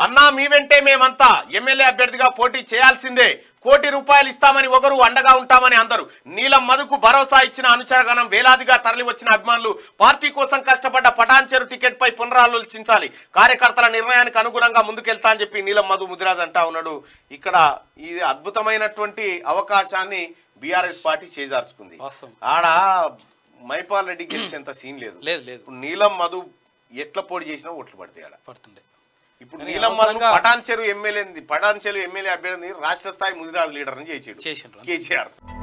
అన్నా మీ వెంటే మేమంతా ఎమ్మెల్యే అభ్యర్థిగా పోటీ చేయాల్సిందే కోటి రూపాయలు ఇస్తామని ఒకరు అండగా ఉంటామని అందరు నీలం మధుకు భరోసా ఇచ్చిన అనుచరగణం వేలాదిగా తరలి వచ్చిన అభిమానులు పార్టీ కోసం కష్టపడ్డ పటాన్చెరు టికెట్ పై పునరాలోచించాలి కార్యకర్తల నిర్ణయానికి అనుగుణంగా ముందుకెళ్తా అని చెప్పి నీలం మధు ముదిరాజ్ అంటా ఉన్నాడు ఇక్కడ ఇది అద్భుతమైనటువంటి అవకాశాన్ని బీఆర్ఎస్ పార్టీ చేజార్చుకుంది వాస్తవం ఆడ మైపాల్ రెడ్డి గెలిచేంత సీన్ లేదు లేదు లేదు ఇప్పుడు నీలం మధు ఎట్లా పోటీ చేసినా ఓట్లు పడతాయి ఆడ పడుతుండే ఇప్పుడు కానీ నీలం మధు అనవసరంగా- పటాన్ చెరువు ఎమ్మెల్యే పటాన్ చెరువు ఎమ్మెల్యే అభ్యర్థిని రాష్ట్ర స్థాయి ముదిరాజు లీడర్ అని చేసాడు చేసిండ్రు కేసీఆర్